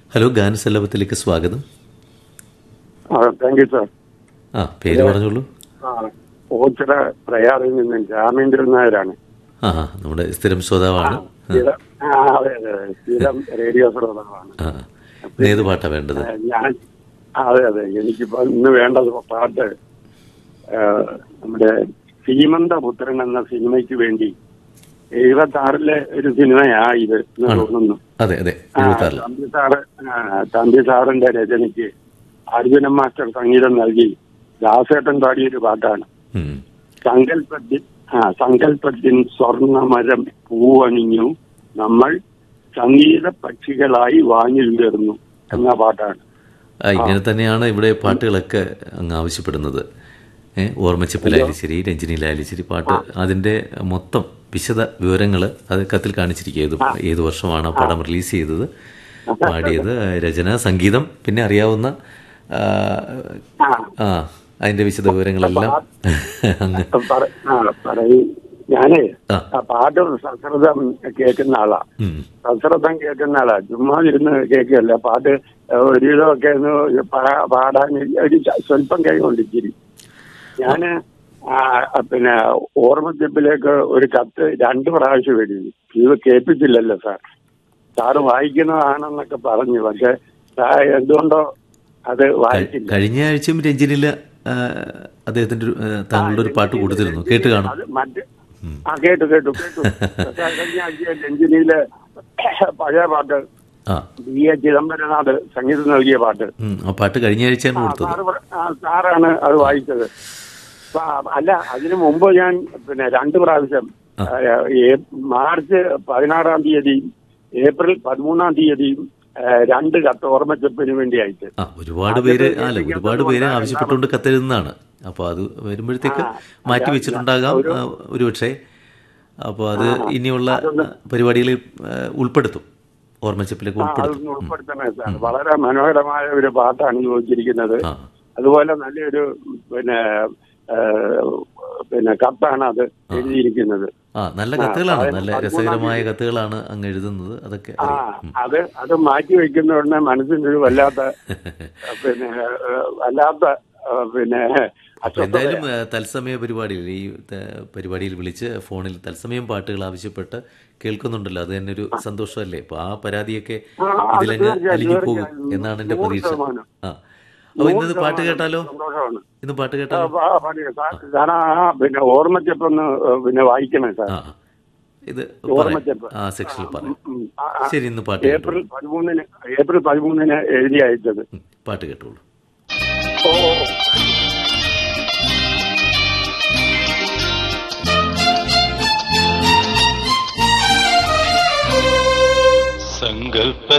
Hello ഗാനസല്ലഭത്തിലേക്ക് സ്വാഗതം thank you sir ആ പേര് പറഞ്ഞോളൂ ആ ഓച്ചിറ പ്രയാറിൽ നിന്നും രാമേന്ദ്രൻ നായരാണ് ആ ആ, നമ്മുടെ സ്ഥിരം ശ്രോതാവാണ് സ്ഥിരം ആ, അതെ അതെ അതെ. സ്ഥിരം റേഡിയോ ശ്രോതാവാണ് ആ ഇന്ന് ഏത് പാട്ടാ വേണ്ടത് ആ, ഞാൻ ആ, അതെ അതെ എനിക്കിപ്പോ ഇന്ന് വേണ്ടത് പാട്ട് ആ, നമ്മുടെ സീമന്തപുത്രൻ എന്ന സിനിമയ്ക്ക് വേണ്ടി എഴുപത്തി ആറിലെ ഒരു സിനിമയാ ഇത് എന്ന് ആണോ? തോന്നുന്നു അതെ അതെ ആ, എഴുപത്താറില് തമ്പി സാറ് ആ, തമ്പി സാറിന്റെ രചനയ്ക്ക് അർജുനൻ മാസ്റ്റർ സംഗീതം നൽകി ദാസേട്ടൻ പാടിയൊരു പാട്ടാണ് ഉം. സങ്കല്പത്തിൽ ആ സങ്കല്പത്തിൻ സ്വർണമരം പൂവണിഞ്ഞു നമ്മൾ സംഗീത പക്ഷികളായി വാങ്ങിയുയർന്നു എന്ന പാട്ടാണ് ആ ഇങ്ങനെ തന്നെയാണ് ഇവിടെ പാട്ടുകളൊക്കെ അങ്ങ് ആവശ്യപ്പെടുന്നത് ഏ ഓർമ്മച്ചപ്പിലായാലും ശരി രഞ്ജിനിയിലായാലും ശരി പാട്ട് അതിന്റെ മൊത്തം വിശദ വിവരങ്ങൾ അത് കത്തിൽ കാണിച്ചിരിക്കുക ഏത് ഏത് വർഷമാണ് ആ പടം റിലീസ് ചെയ്തത് പാടിയത് രചന സംഗീതം പിന്നെ അറിയാവുന്ന ആ, ആ ആ അതിന്റെ വിശദ വിവരങ്ങളെല്ലാം അങ്ങ് പറ- ആ, പറയൂ ഞാനേ ആ. ആ പാട്ട് സശ്രദ്ധം കേൾക്കുന്ന ആളാ ഉം. സശ്രദ്ധം കേൾക്കുന്ന ആളാ ചുമ്മാ ഇരുന്ന് കേൾക്കുകയല്ല പാട്ട് ഒരുവിധമൊക്കെ ഒന്ന് പാ- പാടാൻ ഒരു ച- സ്വല്പം കൈകൊണ്ടിച്ചിരി ഞാന് ആ, പിന്നെ ഓർമ്മച്ചപ്പിലേക്ക് ഒരു കത്ത് രണ്ട് പ്രാവശ്യം എഴുതി ഇത് കേൾപ്പിച്ചില്ലല്ലോ സാർ സാറ് വായിക്കുന്നതാണെന്നൊക്കെ പറഞ്ഞു പക്ഷെ സാർ എന്തുകൊണ്ടോ അത് വായിച്ചില്ല കഴിഞ്ഞ ആഴ്ചയും രഞ്ജിനില് ആ, അദ്ദേഹത്തിന്റെ ഒരു, ആ, താങ്കളുടെ ഒരു പാട്ട് കൊടുത്തിരുന്നു കേട്ട് കാണും അത് മറ്റ് ആ കേട്ടു കേട്ടു കേട്ടു പക്ഷേ കഴിഞ്ഞ ആഴ്ച രഞ്ജിനിയിലെ പഴയ പാട്ട് ആ ബി എ ചിദംബരനാഥ് സംഗീതം നൽകിയ പാട്ട് ഉം, ആ പാട്ട് കഴിഞ്ഞ ആഴ്ചയാണ് ആ, കൊടുത്തത് സാറ് പറ- ആ, സാറാണ് അത് വായിച്ചത് അപ്പൊ, ആ, അല്ല അതിനു മുമ്പ് ഞാൻ പിന്നെ രണ്ട് പ്രാവശ്യം ആ. ആ, ഏ- മാർച്ച് പതിനാറാം തീയതിയും ഏപ്രിൽ പതിമൂന്നാം തീയതിയും ആ, രണ്ട് കത്ത് ഓർമ്മച്ചപ്പിന് വേണ്ടി അയച്ചു ആ ഒരുപാട് പേര് അല്ല ഒരുപാട് പേര് ആവശ്യപ്പെട്ടുകൊണ്ട് കത്തെഴുതുന്നതാണ് അപ്പോൾ അത് വരുമ്പോഴത്തേക്ക് മാറ്റി വെച്ചിട്ടുണ്ടാകാം ആ, ഒരുപക്ഷെ അപ്പോൾ അത് ഇനിയുള്ള പരിപാടികളിൽ ആ, ഉൾപ്പെടുത്തും ഓർമ്മച്ചപ്പിലേക്ക് ആ, ഉൾപ്പെടുത്തും അതൊന്ന് ഉൾപ്പെടുത്തണേ സാർ വളരെ മനോഹരമായ ഒരു പാട്ടാണ് ചോദിച്ചിരിക്കുന്നത് ആ അതുപോലെ നല്ലൊരു പിന്നെ ആ, പിന്നെ കത്താണ് അത് എഴുതിയിരിക്കുന്നത് ആ നല്ല കത്തുകളാണ് ആ, നല്ല പതിമൂന്നാം രസകരമായ കത്തുകളാണ് അങ്ങ് എഴുതുന്നത് അതൊക്കെ ആ അറിയാം. അത് അത് മാറ്റി വെക്കുന്ന ഉടനെ മനസ്സിന്റെ ഒരു വല്ലാത്ത പിന്നെ ആ, വല്ലാത്ത ആ, പിന്നെ അപ്പൊ എന്തായാലും ആ, തത്സമയ പരിപാടിയിൽ ഈ ത- പരിപാടിയിൽ വിളിച്ച് ഫോണിൽ തത്സമയം പാട്ടുകൾ ആവശ്യപ്പെട്ട് കേൾക്കുന്നുണ്ടല്ലോ അത് തന്നെ ഒരു സന്തോഷമല്ലേ അപ്പൊ ആ പരാതിയൊക്കെ ആ, അത് ഇതിലങ്ങ് തീർച്ചയായും, അലിഞ്ഞു പോകും തീർച്ചയായും. എന്നാണ് എന്റെ നൂറ് പ്രതീക്ഷ ശതമാനം. ആ അപ്പൊ ഇന്നത് നൂറ് പാട്ട് ശതമാനം കേട്ടാലോ സന്തോഷമാണ് ഇന്ന് പാട്ട് ആ, കേട്ടാലോ പാ- പാടിയ സാർ ഞാൻ ആ പിന്നെ ഓർമ്മച്ചപ്പൊന്ന് പിന്നെ വായിക്കണേ സാർ ആ ഇത് ഓർമ്മച്ചപ്പ്. പറയാം ആ സെക്ഷനിൽ പറയാം ഉം, ആ, ആ, ശരി ഇന്ന് പാട്ട് കേട്ടോളൂ ഏപ്രിൽ പതിമൂന്നിന് ഏപ്രിൽ പതിമൂന്നിന് എഴുതി അയച്ചത് ഉം, പാട്ട് കേട്ടോളൂ ഓ സങ്കൽപ്പ